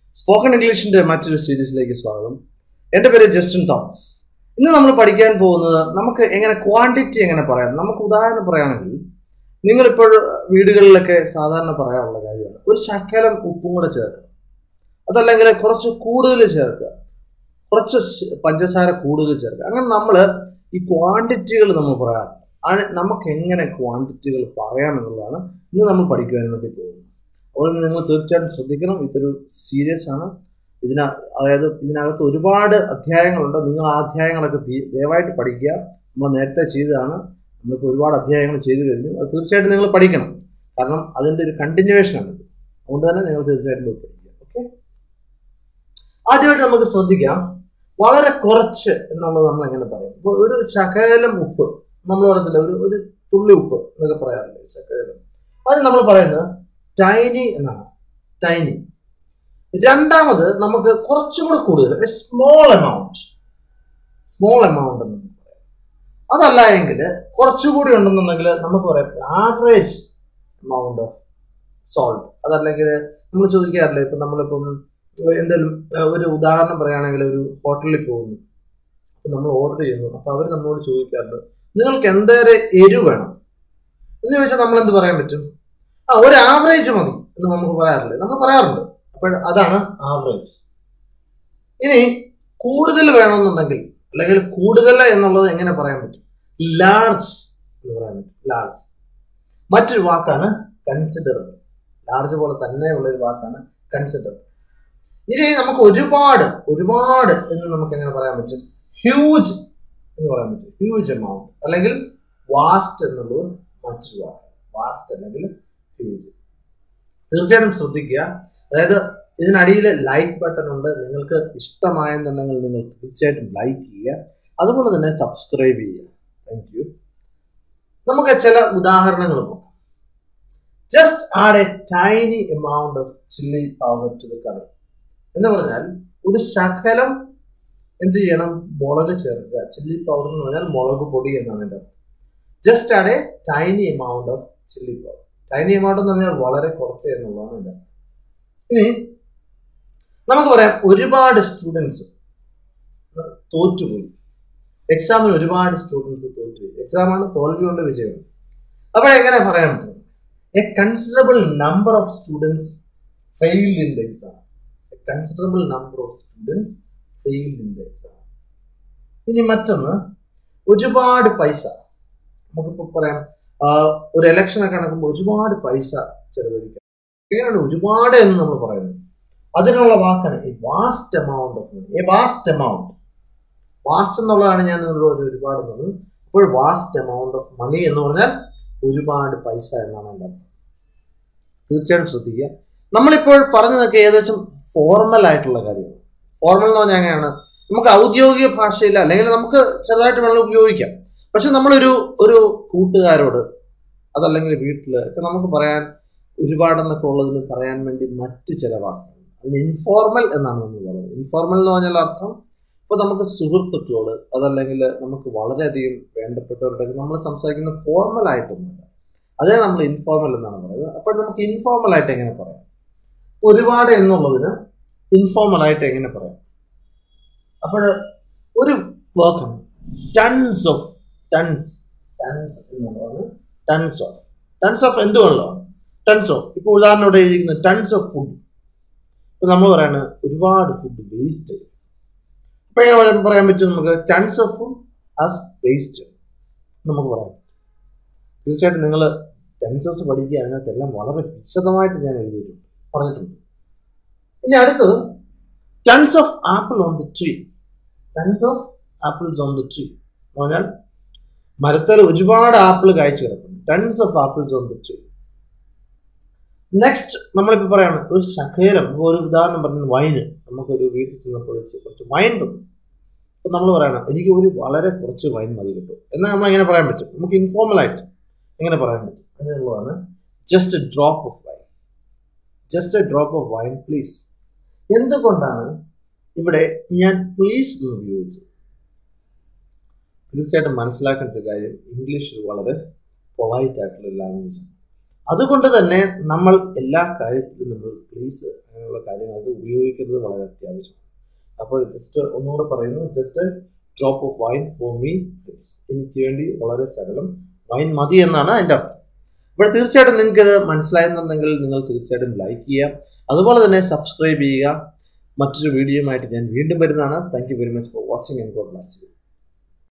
spoken ഇംഗ്ലീഷിന്റെ മറ്റൊരു സീരീസിലേക്ക് സ്വാഗതം എൻ്റെ പേര് ജസ്റ്റിൻ തോമസ് ഇന്ന് നമ്മൾ പഠിക്കാൻ പോകുന്നത് നമുക്ക് എങ്ങനെ ക്വാണ്ടിറ്റി എങ്ങനെ പറയാം നമുക്ക് ഉദാഹരണം പറയുകയാണെങ്കിൽ നിങ്ങളിപ്പോൾ വീടുകളിലൊക്കെ സാധാരണ പറയാറുള്ള കാര്യമാണ് ഒരു ശകലം ഉപ്പും കൂടെ ചേർക്കുക അതല്ലെങ്കിൽ കുറച്ച് കൂടുതൽ ചേർക്കുക കുറച്ച് ശ- പഞ്ചസാര കൂടുതൽ ചേർക്കുക അങ്ങനെ നമ്മൾ ഈ ക്വാണ്ടിറ്റികൾ നമ്മൾ പറയാറുണ്ട് ആണ് നമുക്ക് എങ്ങനെ ക്വാണ്ടിറ്റികൾ പറയാം എന്നുള്ളതാണ് ഇന്ന് നമ്മൾ പഠിക്കുവാൻ വേണ്ടി പോകുന്നത് അതുകൊണ്ട് നിങ്ങൾ തീർച്ചയായിട്ടും ശ്രദ്ധിക്കണം ഇതൊരു സീരിയസ് ആണ് ഇതിന അതായത് ഇതിനകത്ത് ഒരുപാട് അധ്യായങ്ങളുണ്ട് നിങ്ങൾ ആ അധ്യായങ്ങളൊക്കെ തീ- ദയവായിട്ട് പഠിക്കുക നമ്മൾ നേരത്തെ ചെയ്തതാണ് നമ്മളിപ്പോൾ ഒരുപാട് അധ്യായങ്ങൾ ചെയ്തു കഴിഞ്ഞു അത് തീർച്ചയായിട്ടും നിങ്ങൾ പഠിക്കണം കാരണം അതിൻ്റെ ഒരു കണ്ടിന്യൂവേഷൻ ആണ് ഇത് അതുകൊണ്ട് തന്നെ നിങ്ങൾ തീർച്ചയായിട്ടും പോയി പഠിക്കുക ഓക്കെ ആദ്യമായിട്ട് നമുക്ക് ശ്രദ്ധിക്കാം വളരെ കുറച്ച് എന്നുള്ളത് നമ്മൾ എങ്ങനെ പറയും ഇപ്പോൾ ഒരു ശകലം ഉപ്പ് നമ്മൾ പറയത്തില്ല ഒരു ഒരു തുള്ളി ഉപ്പ് എന്നൊക്കെ പറയാറില്ലേ ശകലം അത് നമ്മൾ പറയുന്നത് ടൈനി എന്നാണ് ടൈനി രണ്ടാമത് നമുക്ക് കുറച്ചും കൂടെ കൂടുതൽ സ്മോൾ എമൗണ്ട് സ്മോൾ എമൗണ്ട് എന്ന് നമുക്ക് പറയാം അതല്ല എങ്കിൽ കുറച്ചുകൂടി ഉണ്ടെന്നുണ്ടെങ്കിൽ നമുക്ക് പറയാം ആവറേജ് എമൗണ്ട് ഓഫ് സോൾട്ട് അതല്ലെങ്കിൽ നമ്മൾ ചോദിക്കാറില്ലേ ഇപ്പം നമ്മളിപ്പം എന്തെങ്കിലും ഏഹ്, ഒരു ഉദാഹരണം പറയുകയാണെങ്കിൽ ഒരു ഹോട്ടലിൽ പോകുന്നു അപ്പം നമ്മൾ ഓർഡർ ചെയ്യുന്നു അപ്പോൾ അവർ നമ്മളോട് ചോദിക്കാറുണ്ട് നിങ്ങൾക്ക് എന്തേരെ എരിവ് വേണം എന്ന് ചോദിച്ചാൽ നമ്മൾ എന്ത് പറയാൻ പറ്റും ആ ഒരു ആവറേജ് മതി എന്ന് നമുക്ക് പറയാറില്ലേ നമ്മൾ പറയാറുണ്ട് അപ്പോൾ അതാണ് ആവറേജ് ഇനി കൂടുതൽ വേണമെന്നുണ്ടെങ്കിൽ അല്ലെങ്കിൽ കൂടുതൽ എന്നുള്ളത് എങ്ങനെ പറയാൻ പറ്റും ലാർജ് എന്ന് പറയാൻ പറ്റും ലാർജ് മറ്റൊരു വാക്കാണ് കൺസിഡറബിൾ ലാർജ് പോലെ തന്നെയുള്ള ഒരു വാക്കാണ് കൺസിഡറബിൾ ഇനി നമുക്ക് ഒരുപാട് ഒരുപാട് എന്ന് നമുക്ക് എങ്ങനെ പറയാൻ പറ്റും ഹ്യൂജ് എന്ന് പറയാൻ പറ്റും ഹ്യൂജ് എമൗണ്ട് അല്ലെങ്കിൽ വാസ്റ്റ് എന്നുള്ളത് മറ്റൊരു വാക്ക് വാസ്റ്റ് അല്ലെങ്കിൽ ഹ്യൂജ് തീർച്ചയായിട്ടും ശ്രദ്ധിക്കുക അതായത് ഇതിനടിയിൽ ലൈക്ക് ബട്ടൺ ഉണ്ട് നിങ്ങൾക്ക് ഇഷ്ടമായെന്നുണ്ടെങ്കിൽ നിങ്ങൾ തീർച്ചയായിട്ടും ലൈക്ക് ചെയ്യുക അതുപോലെ തന്നെ സബ്സ്ക്രൈബ് ചെയ്യുക താങ്ക് യു നമുക്ക് ചില ഉദാഹരണങ്ങൾ നോക്കാം just add a tiny amount of chilli powder to the curry എന്ന് പറഞ്ഞാൽ ഒരു ശകലം എന്ത് ചെയ്യണം മുളക് ചേർക്കുക ചില്ലി പൗഡർ എന്ന് പറഞ്ഞാൽ മുളക് പൊടി എന്നാണ് എൻ്റെ അർത്ഥം just add a tiny amount of chilli powder tiny amount എന്ന് പറഞ്ഞാൽ വളരെ കുറച്ച് എന്നുള്ളതാണ് എൻ്റെ അർത്ഥം ഇനി നമുക്ക് പറയാം ഒരുപാട് സ്റ്റുഡൻസ് തോറ്റുപോയി എക്സാമിന് ഒരുപാട് സ്റ്റുഡൻസ് തോറ്റുപോയി എക്സാമാണ് തോൽവി കൊണ്ട് വിജയം അപ്പോൾ എങ്ങനെ പറയാൻ പറ്റും a considerable number of students failed in the exam a considerable number of students failed in the exam ഇനി മറ്റൊന്ന് ഒരുപാട് പൈസ നമുക്കിപ്പോൾ പറയാം ആ, ഒരു ഇലക്ഷനൊക്കെ നടക്കുമ്പോൾ ഒരുപാട് പൈസ ചെലവഴിക്കാം എങ്ങനെയാണ് ഒരുപാട് എന്ന് നമ്മൾ പറയുന്നത് അതിനുള്ള വാക്കാണ് a vast amount of money a vast amount vast എന്നുള്ളതാണ് ഞാൻ നിങ്ങളോട് ഒരുപാട് എന്നുള്ളത് അപ്പോൾ വാസ്റ്റ് എമൗണ്ട് ഓഫ് മണി എന്ന് പറഞ്ഞാൽ ഒരുപാട് പൈസ എന്നാണ് എൻ്റെ അർത്ഥം തീർച്ചയായിട്ടും ശ്രദ്ധിക്കുക നമ്മളിപ്പോൾ പറഞ്ഞതൊക്കെ ഏകദേശം ഫോർമൽ ആയിട്ടുള്ള കാര്യമാണ് ഫോർമൽ എന്ന് പറഞ്ഞാൽ എങ്ങനെയാണ് നമുക്ക് ഔദ്യോഗിക ഭാഷയിൽ അല്ലെങ്കിൽ നമുക്ക് ചെറുതായിട്ട് വേണമെങ്കിൽ ഉപയോഗിക്കാം പക്ഷെ നമ്മളൊരു ഒരു കൂട്ടുകാരോട് അതല്ലെങ്കിൽ വീട്ടിൽ ഒക്കെ നമുക്ക് പറയാൻ ഒരുപാടെന്നൊക്കെ ഉള്ളതിന് പറയാൻ വേണ്ടി മറ്റ് ചില വാക്കുകൾ അതിന് ഇൻഫോർമൽ എന്നാണ് നമ്മൾ പറയുന്നത് ഇൻഫോർമൽ എന്ന് പറഞ്ഞാൽ അർത്ഥം ഇപ്പോൾ നമുക്ക് സുഹൃത്തുക്കളോട് അതല്ലെങ്കിൽ നമുക്ക് വളരെയധികം വേണ്ടപ്പെട്ടവരുടെ നമ്മൾ സംസാരിക്കുന്ന ഫോർമൽ ആയിട്ടൊന്നുമില്ല അതേ നമ്മൾ ഇൻഫോർമൽ എന്നാണ് പറയുന്നത് അപ്പോൾ നമുക്ക് ഇൻഫോർമൽ ആയിട്ട് എങ്ങനെ പറയാം ഒരുപാട് എന്നുള്ളതിന് ഇൻഫോർമൽ ആയിട്ട് എങ്ങനെ പറയാം അപ്പോൾ ഒരു വാക്കാണ് ടൺസ് ഓഫ് ടൺസ് ടൺസ് എന്നുള്ളതാണ് ടൺസ് ഓഫ് ടൺസ് ഓഫ് എന്തുകൊണ്ടോ ടൺസ് ഓഫ് ഇപ്പോൾ ഉദാഹരണം ഇവിടെ എഴുതിയിരിക്കുന്നത് ടൺസ് ഓഫ് ഫുഡ് ഇപ്പൊ നമ്മൾ പറയാണ് ഒരുപാട് ഫുഡ് വേസ്റ്റ് അപ്പൊ എങ്ങനെ പറയാൻ പറ്റും നമുക്ക് tons of food as waste നമുക്ക് പറയാം തീർച്ചയായിട്ടും നിങ്ങൾ ടെൻസസ് പഠിക്കുക അതിനകത്തെല്ലാം വളരെ വിശദമായിട്ട് ഞാൻ എഴുതിയിട്ടുണ്ട് പറഞ്ഞിട്ടുണ്ട് ഇനി അടുത്തത് tons of apple on the tree tons of apples on the tree എന്ന് പറഞ്ഞാൽ മരത്തിൽ ഒരുപാട് ആപ്പിൾ കായ്ച്ചു കിടക്കുന്നു tons of apples on the tree next നമ്മളിപ്പോൾ പറയാണ് ഒരു ശകലം ഇപ്പോൾ ഒരു ഉദാഹരണം പറഞ്ഞു വൈന് നമുക്കൊരു വീട്ടിൽ ചെന്നപ്പോൾ കുറച്ച് വൈൻ തന്നു അപ്പം നമ്മൾ പറയണം എനിക്ക് ഒരു വളരെ കുറച്ച് വൈൻ മതി കിട്ടും എന്നാൽ നമ്മൾ എങ്ങനെ പറയാൻ പറ്റും നമുക്ക് ഇൻഫോർമൽ ആയിട്ട് എങ്ങനെ പറയാൻ പറ്റും അതിനുള്ളതാണ് just a drop of wine just a drop of wine please എന്തുകൊണ്ടാണ് ഇവിടെ ഞാൻ പ്ലീസ് എന്ന് ഉപയോഗിച്ചത് തീർച്ചയായിട്ടും മനസ്സിലാക്കേണ്ട ഒരു കാര്യം ഇംഗ്ലീഷ് വളരെ പൊളൈറ്റ് ആയിട്ടുള്ള ലാംഗ്വേജ് ആണ് അതുകൊണ്ട് തന്നെ നമ്മൾ എല്ലാ കാര്യത്തിലും നമ്മൾ പ്ലീസ് അങ്ങനെയുള്ള കാര്യങ്ങൾക്ക് ഉപയോഗിക്കുന്നത് വളരെ അത്യാവശ്യമാണ് അപ്പോൾ ജസ്റ്റ് ഒന്നുകൂടെ പറയുന്നു just drop of wine for me please എനിക്ക് വേണ്ടി വളരെ ശകലം വൈൻ മതി എന്നാണ് അതിൻ്റെ അർത്ഥം ഇവിടെ തീർച്ചയായിട്ടും നിങ്ങൾക്ക് ഇത് മനസ്സിലായെന്നുണ്ടെങ്കിൽ നിങ്ങൾ തീർച്ചയായിട്ടും ലൈക്ക് ചെയ്യുക അതുപോലെ തന്നെ സബ്സ്ക്രൈബ് ചെയ്യുക മറ്റൊരു വീഡിയോയുമായിട്ട് ഞാൻ വീണ്ടും വരുന്നതാണ് thank you very much for watching and God bless U